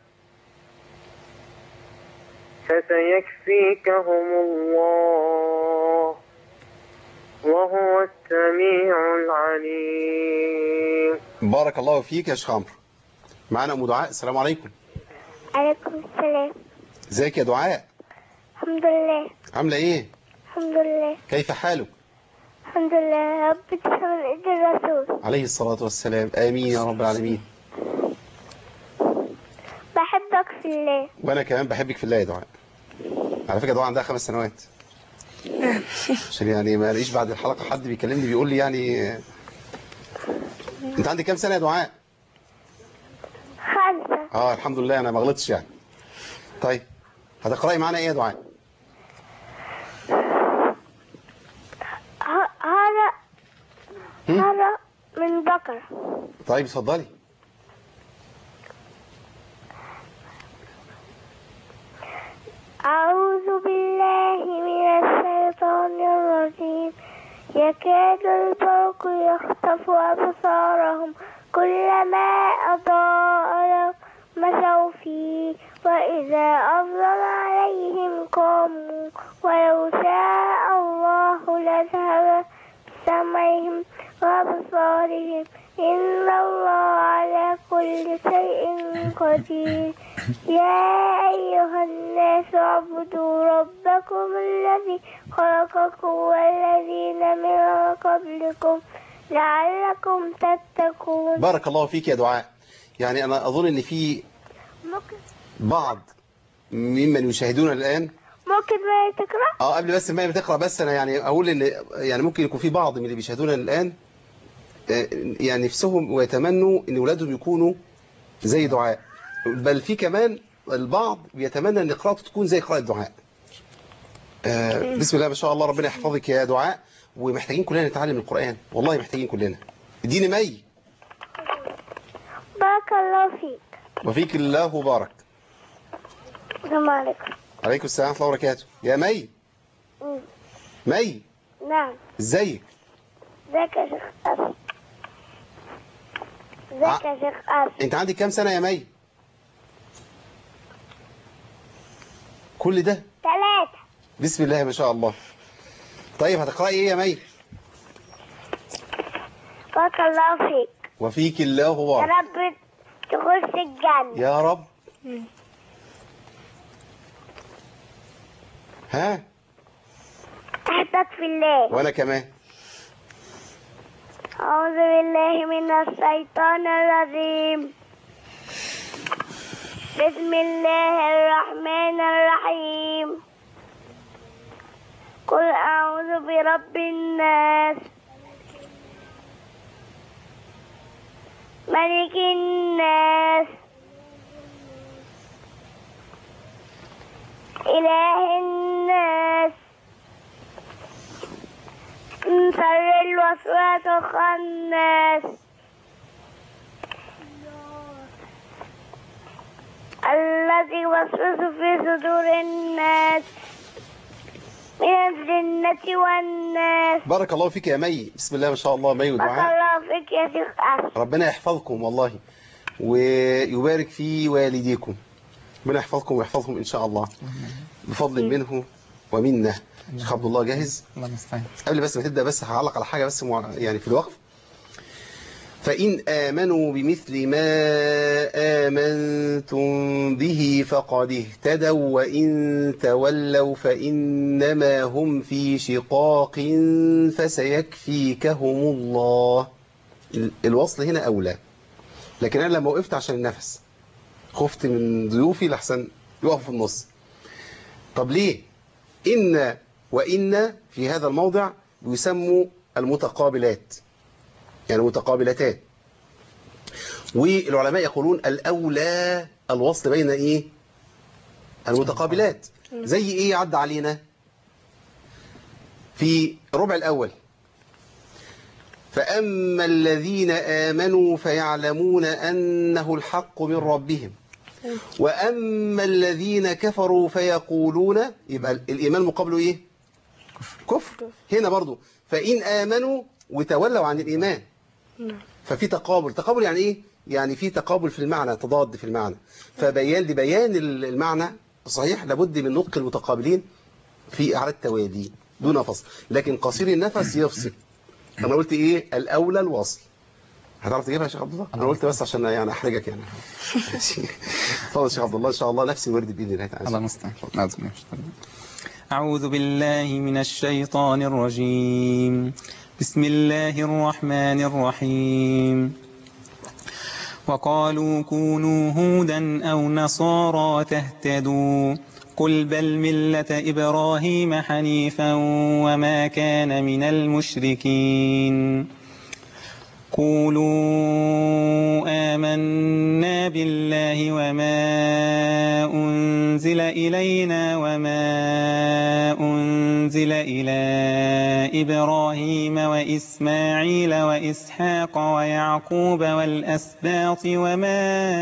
فسيكفيكهم الله وهو السميع العليم بارك الله فيك يا شيخ عمرو معانا ام دعاء السلام عليكم عليكم السلام ازيك يا دعاء الحمد لله عامله ايه الحمد لله كيف حالك الحمد لله رب تسلم ايد الرسول عليه الصلاة والسلام آمين يا رب العالمين بحبك في الله وأنا كمان بحبك في الله يا دعاء على فكرة دعاء عندها خمس سنوات عشان يعني ما الاقيش بعد الحلقة حد بيكلمني بيقول لي يعني انت عندك كام سنة يا دعاء خمسة اه الحمد لله انا ما غلطتش يعني طيب هتقرأي معانا ايه يا دعاء ه- هذا هم؟ هذا من بقرة طيب اتفضلي أعوذ بالله من الشيطان الرجيم يكاد البرق يخطف أبصارهم كلما أضاء لهم مشوا فيه وإذا أظلم عليهم قاموا ولو شاء الله لذهب بسمعهم وأبصارهم إن الله على كل شيء قدير يا أيها الناس اعبدوا ربكم الذي خلقكم والذين من قبلكم لعلكم تتقون بارك الله فيك يا دعاء يعني أنا أظن إن في ممكن بعض ممن يشاهدون الآن ممكن ما تقرأ اه قبل بس ما بتقرا بس انا يعني اقول ان يعني ممكن يكون في بعض من اللي بيشاهدونا الان آه، يعني نفسهم ويتمنوا ان اولادهم يكونوا زي دعاء بل في كمان البعض بيتمنى ان قراءته تكون زي قراءه دعاء آه، بسم الله ما شاء الله ربنا يحفظك يا دعاء ومحتاجين كلنا نتعلم القرآن والله محتاجين كلنا اديني مي بارك الله فيك وفيك الله بارك السلام عليكم عليكم السلام ورحمه الله وبركاته يا مي مم. مي نعم ازيك ازيك يا شيخ أسد ازيك يا شيخ أسد انت عندك كام سنه يا مي كل ده ثلاثة بسم الله ما شاء الله طيب هتقرأي ايه يا مي بارك الله فيك وفيك الله يا بارك رب تخش الجنة يا رب ها أحبك في الله وانا كمان أعوذ بالله من الشيطان الرجيم بسم الله الرحمن الرحيم قل أعوذ برب الناس ملك الناس إله الناس من شر الوسواس الخناس الذي يوسوس في صدور الناس من الجنة والناس بارك الله فيك يا مي بسم الله ما شاء الله مي بارك ودعاء الله فيك يا شيخ أحمد ربنا يحفظكم والله ويبارك في والديكم ربنا يحفظكم ويحفظهم إن شاء الله بفضل منه ومنا شيخ عبد الله جاهز الله المستعان قبل بس ما تبدأ بس هعلق على حاجة بس مع- يعني في الوقف فإن آمنوا بمثل ما آمنتم به فقد اهتدوا وإن تولوا فإنما هم في شقاق فسيكفيكهم الله ال- الوصل هنا أولى لكن أنا لما وقفت عشان النفس خفت من ضيوفي لحسن يقفوا في النص طب ليه إن وإن في هذا الموضع يسموا المتقابلات يعني متقابلتان والعلماء يقولون الأولى الوصل بين إيه المتقابلات زي إيه عدى علينا في ربع الأول فأما الذين آمنوا فيعلمون أنه الحق من ربهم وأما الذين كفروا فيقولون يبقى الإيمان مقابله إيه كفر هنا برضو فإن آمنوا وتولوا عن الإيمان ففي تقابل تقابل يعني إيه يعني في تقابل في المعنى تضاد في المعنى فبيان لبيان المعنى صحيح لابد من نطق المتقابلين في على التوالي دون فصل لكن قصير النفس يفصل انا قلت ايه الاولى الوصل هتعرف تجيبها يا شيخ عبد الله انا قلت بس عشان يعني احرجك يعني ماشي. اتفضل يا شيخ عبد الله ان شاء الله نفسي ورد باذن الله تعالى الله المستعان أعوذ بالله من الشيطان الرجيم. أعوذ بالله من الشيطان الرجيم بسم الله الرحمن الرحيم وقالوا كونوا هودا أو نصارى تهتدوا قل بل ملة إبراهيم حنيفا وما كان من المشركين قولوا آمنا بالله وما أنزل إلينا وما أنزل إلى إبراهيم وإسماعيل وإسحاق ويعقوب والأسباط وما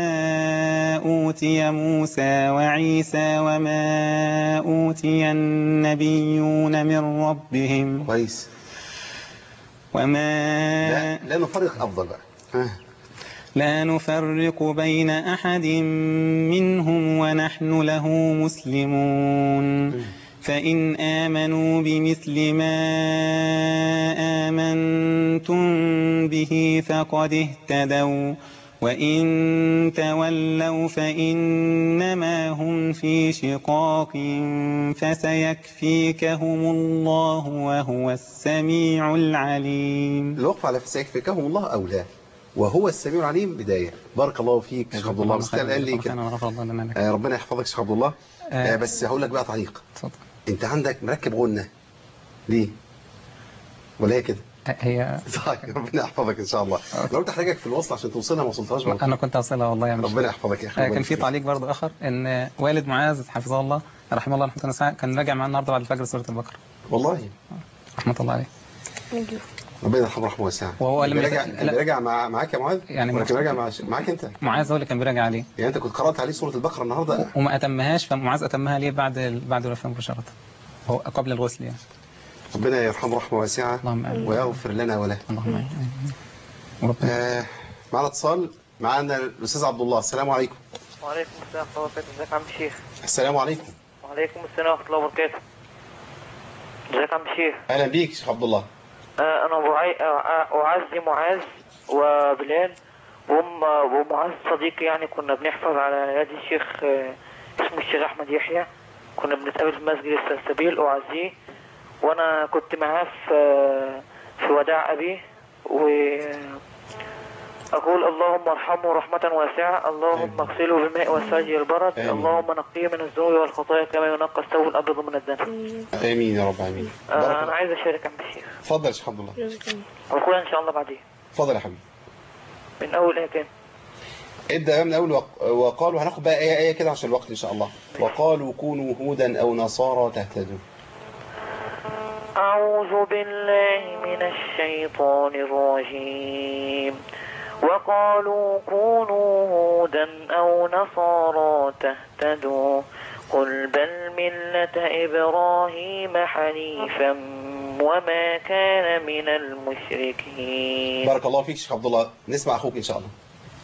أوتي موسى وعيسى وما أوتي النبيون من ربهم كويس وما لا لا نفرق افضل بقى ها. لا نفرق بين أحد منهم ونحن له مسلمون فإن آمنوا بمثل ما آمنتم به فقد اهتدوا وإن تولوا فإنما هم في شقاق فسيكفيكهم الله وهو السميع العليم الوقف على فسيكفيكهم الله اولى وهو السميع العليم بدايه بارك الله فيك شيخ عبد الله بس الان ليه كده أنا غفر الله لنا لك آه، ربنا يحفظك شيخ عبد الله آه، آه. بس هقول لك بقى تعليق اتفضل. انت عندك مركب غنة ليه ولا هي كده هي طيب ربنا يحفظك ان شاء الله لو قلت احتاجك في الوصل عشان توصلها ما وصلتهاش برضه أنا كنت أوصلها والله يا مش ربنا يحفظك يا اخي آه، كان في تعليق برضه آخر إن والد معاذ حفظه الله رحمه الله رحمة الله واسعة، كان راجع معاه النهارده بعد الفجر سورة البقرة والله رحمة الله عليه ربنا يرحمه رحمه واسعه وهو لم راجع يت- كان لا. راجع مع معاك يا معاذ يعني ولا كان مش- راجع مع معاك انت معاذ هو اللي كان بيراجع عليه يعني انت كنت قرات عليه سوره البقره النهارده وما أتمهاش فمعاذ أتمها ليه بعد بعد الوفاة مباشرة هو قبل الغسل يعني ربنا يرحمه رحمه واسعه اللهم آمين ويغفر لنا وله اللهم آمين وربنا آه معنا اتصال معنا الاستاذ عبد الله السلام عليكم وعليكم السلام ورحمة الله وبركاته ازيك يا عم الشيخ السلام عليكم وعليكم السلام ورحمة الله وبركاته ازيك يا عم الشيخ اهلا بيك شيخ عبد الله آه، أنا بعي... آه، أعزي معاذ وبلال وهم ومعاذ صديقي يعني كنا بنحفظ على يد الشيخ آه، اسمه الشيخ أحمد يحيى كنا بنتقابل في مسجد السلسبيل أعزيه وأنا كنت معاه في آه، في وداع أبيه و أقول اللهم ارحمه رحمة واسعة اللهم اغسله بالماء والثلج والبرد آمين. اللهم نقيه من الذنوب والخطايا كما ينقى الثوب الأبيض من الدنس امين يا رب امين بارك آه، أنا الله عايز أشارك عند الشيخ اتفضل يا شيخ عبد الله وأخويا إن شاء الله بعدين اتفضل يا حبيبي من أول آية كام ابدا من اول وق- وقالوا هناخد بقى ايه ايه كده عشان الوقت ان شاء الله وقالوا كونوا هودا او نصارى تهتدوا أعوذ بالله من الشيطان الرجيم وقالوا كونوا هودا أو نصارى تهتدوا قل بل ملة إبراهيم حنيفا وما كان من المشركين بارك الله فيك شيخ عبد الله نسمع اخوك ان شاء الله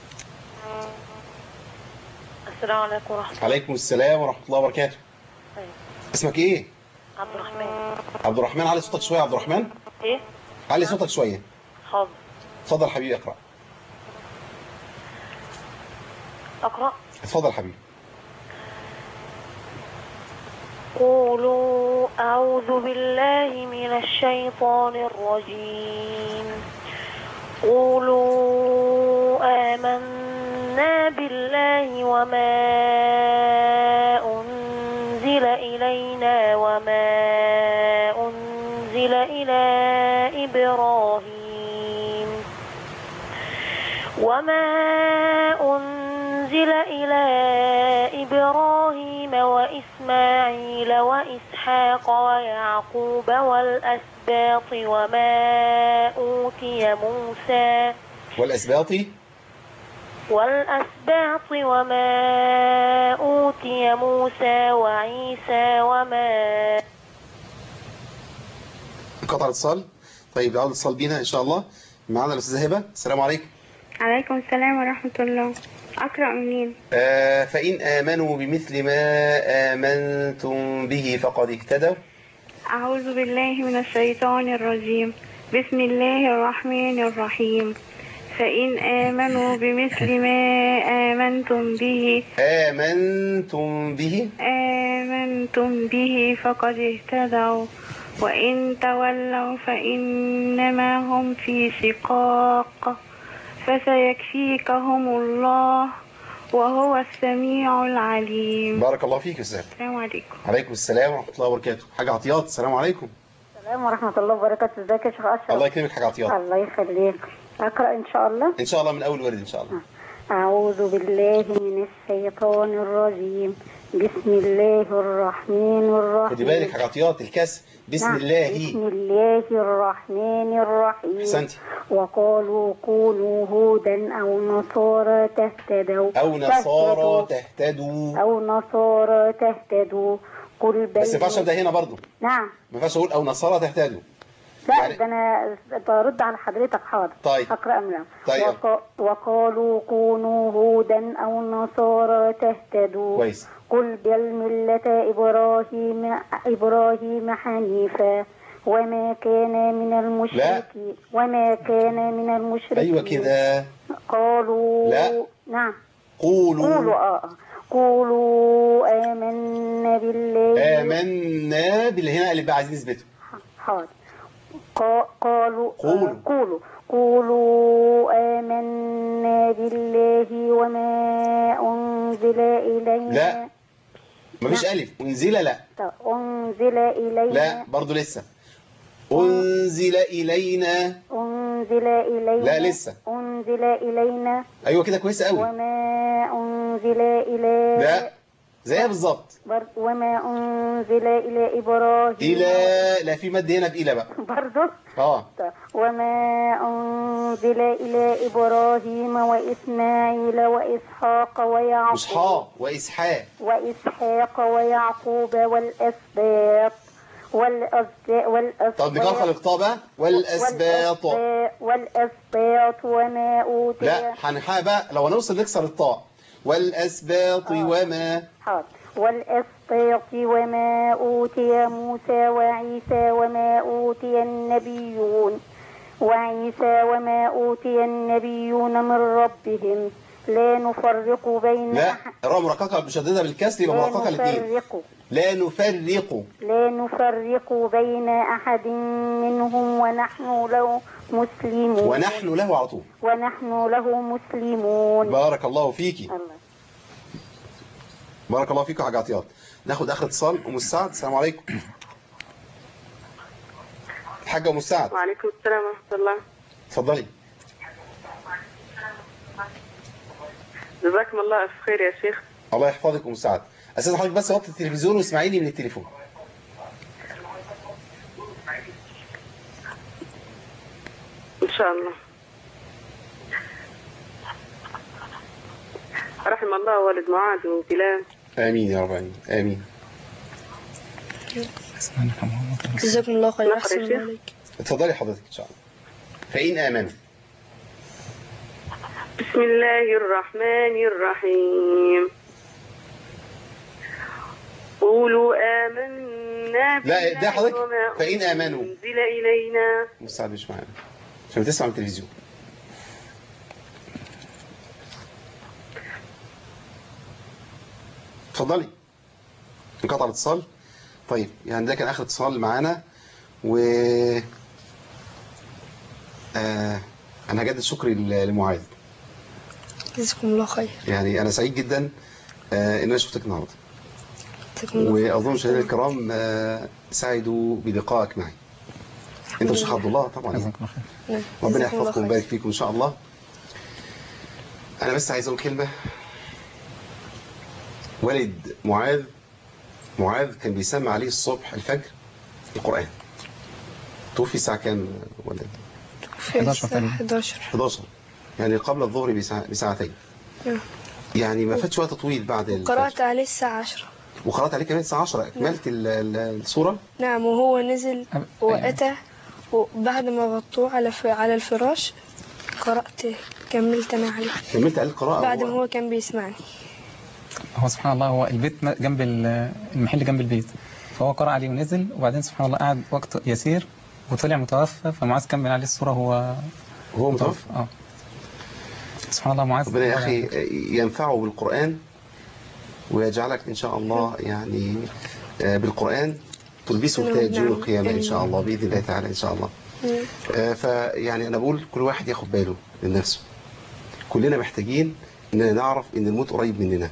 السلام عليكم ورحمة الله عليكم السلام ورحمه الله وبركاته اسمك ايه عبد الرحمن عبد الرحمن علي صوتك شويه يا عبد الرحمن ايه علي صوتك شويه حاضر اتفضل حبيبي اقرا اقرأ اتفضل حبيبي قولوا أعوذ بالله من الشيطان الرجيم قولوا آمنا بالله وما أنزل إلينا وما أنزل إلى إبراهيم وما أنزل إلى إبراهيم وإسماعيل وإسحاق ويعقوب والأسباط وما أوتي موسى والاسباط والأسباط وما أوتي موسى وعيسى وما انقطع الاتصال طيب يعود الاتصال بينا ان شاء الله معانا الاستاذه هبه السلام عليكم عليكم السلام ورحمة الله أقرأ منين آه فان امنوا بمثل ما امنتم به فقد اهتدوا أعوذ بالله من الشيطان الرجيم بسم الله الرحمن الرحيم فإن آمنوا بمثل ما آمنتم به امنتم به آمنتم به فقد اهتدوا وإن تولوا فإنما هم في شقاق فسيكفيكهم الله وهو السميع العليم بارك الله فيك يا استاذ السلام عليكم عليكم السلام ورحمه الله وبركاته حاجه عطيات السلام عليكم السلام ورحمة الله وبركاته ازيك يا شيخ أشرف الله يكرمك حاجه عطيات الله يخليك أقرأ إن شاء الله ان شاء الله من اول ورد ان شاء الله أعوذ بالله من الشيطان الرجيم بسم الله الرحمن الرحيم خدي بالك حاجه عطيات الكسر بسم نعم. الله بسم الله الرحمن الرحيم احسنتي وقالوا كونوا هودا أو نصارى تهتدوا او نصارى تهتدوا تهتدوا أو نصارى تهتدوا قل بل بس ما ينفعش ابدا هنا برضه نعم ما ينفعش اقول او نصارى تهتدوا لا ده أنا برد على حضرتك حاضر طيب. أقرأ من الأول. طيب. وق... وقالوا كونوا هودا أو نصارى تهتدوا كويس قل بل ملة إبراهيم إبراهيم حنيفا وما كان من المشركين وما كان من المشركين ايوه كده قالوا لا. نعم قولوا قولوا آه قولوا آمنا بالله آمنا باللي هنا اللي بقى عايزين نثبته حاضر قا- قالوا قولوا. آه، قولوا قولوا آمنا بالله وما أنزل إلينا لا مفيش ألف أنزل لا طب، أنزل إلينا لا برضو لسه أنزل إلينا أنزل إلينا لا، لسه. أنزل إلينا أيوة كده كويسة قوي وما أنزل إلى لا زيها بالظبط بر... وما أنزل إلى إبراهيم إلى لا في مد هنا بإلى بقى برضه اه طب، وما أنزل إلى إبراهيم وإسماعيل وإسحاق ويعقوب مش حاء وإسحاق وإسحاق ويعقوب والأسباط والأسباط والأسباط طب نقرأ الإقطاع بقى والأسباط والأسباط- والأسباط وما أوتي لا هنحقق بقى لو هنوصل نكسر الطاء والأسباط وما حاضر والأسباط وما أوتي موسى وعيسى وما أوتي النبيون وعيسى وما أوتي النبيون من ربهم لا نفرق بين لا أحد الراء مرققة مشددة بالكسر يبقى لا مرققة الاثنين نفرق لا نفرق لا نفرق بين أحد منهم ونحن له مسلمون ونحن له على طول ونحن له مسلمون بارك الله فيكي الله بارك الله فيكم يا حاج عطيات ناخد اخر اتصال ام السعد السلام عليكم الحاجه ام السعد وعليكم السلام ورحمة الله اتفضلي جزاكم الله ألف خير يا شيخ الله يحفظك ام السعد اساس حضرتك بس وطي التلفزيون واسمعيني من التليفون إن شاء الله رحم الله والد معاذ وبلال آمين يا رب العالمين آمين جزاكم الله خير نقرأ أحسن يا الله شيخ. عليك اتفضلي حضرتك إن شاء الله فإن آمنوا بسم الله الرحمن الرحيم قولوا آمنا لا بالله ده حضرتك وما فإن آمنوا أنزل إلينا مستعد مش معانا عشان بتسمع من التلفزيون اتفضلي انقطع الاتصال طيب يعني ده كان اخر اتصال معانا و آه انا هجدد شكري ل- لمعاذ جزاكم الله خير يعني انا سعيد جدا آه ان انا شفتك النهارده جزاكم الله خير. واظن مشاهدينا الكرام آه سعدوا بلقائك معي انت وشيخ عبد الله طبعا يعني. نعم. ربنا جزاكم الله يحفظكم خير. ويبارك فيكم ان شاء الله انا بس عايز اقول كلمه والد معاذ معاذ كان بيسمع عليه الصبح الفجر القران توفي الساعه كام ولا في 11 تقريبا. 11 11 يعني قبل الظهر بساعة بساعتين نعم. يعني ما فاتش وقت طويل بعد الفجر قرأت عليه الساعة 10 وقرات عليه كمان الساعه 10 اكملت ال- ال- السوره نعم وهو نزل وأتى وبعد ما غطوه على ف- على الفراش قرأت كملت أنا عليه كملت عليه القراءه بعد هو- ما هو كان بيسمعني هو سبحان الله هو البيت م- جنب ال- المحل جنب البيت فهو قرأ عليه ونزل وبعدين سبحان الله قعد وقت يسير وطلع متوفى فمعاذ كمل عليه الصورة هو هو متوفى اه سبحان الله معاذ ربنا يا أخي ينفعه بالقرآن ويجعلك إن شاء الله يعني آه، بالقرآن تلبسه تاج يوم القيامة إن شاء الله بإذن الله تعالى إن شاء الله آه، فيعني أنا بقول كل واحد ياخد باله من نفسه كلنا محتاجين إننا نعرف إن الموت قريب مننا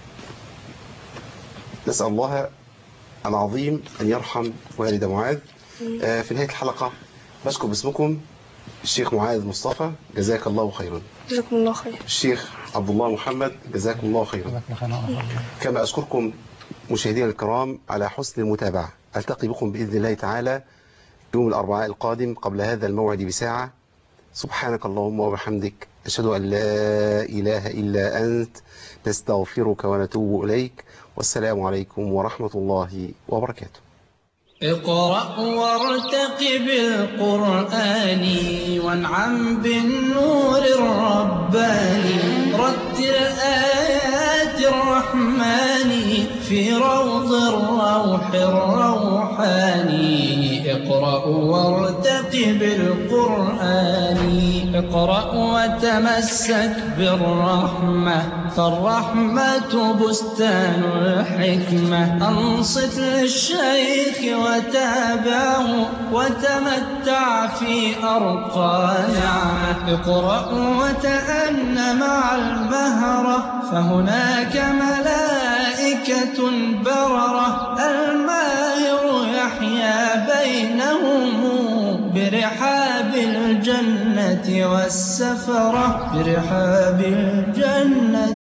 نسأل الله العظيم أن يرحم والد معاذ آه، في نهاية الحلقة بشكر باسمكم الشيخ معاذ مصطفى جزاك الله خيرا جزاكم الله خير الشيخ عبد الله محمد جزاكم الله خيرا كما أشكركم مشاهدينا الكرام على حسن المتابعة ألتقي بكم بإذن الله تعالى يوم الأربعاء القادم قبل هذا الموعد بساعة سبحانك اللهم وبحمدك أشهد أن لا إله إلا أنت نستغفرك ونتوب إليك والسلام عليكم ورحمة الله وبركاته اقرأ وارتقب القرآن وانعم بالنور الرباني رتل آيات الرحمن في روض الروح الروحاني اقرأ وارتقب القرآن اقرأ وتمسك بالرحمة فالرحمة بستان الحكمة أنصت للشيخ وتابعه وتمتع في أرقى نعمة اقرأ وتأن مع المهرة فهناك ملائكة بررة الماهر يحيا بينهم برحاب الجنة والسفرة برحاب الجنة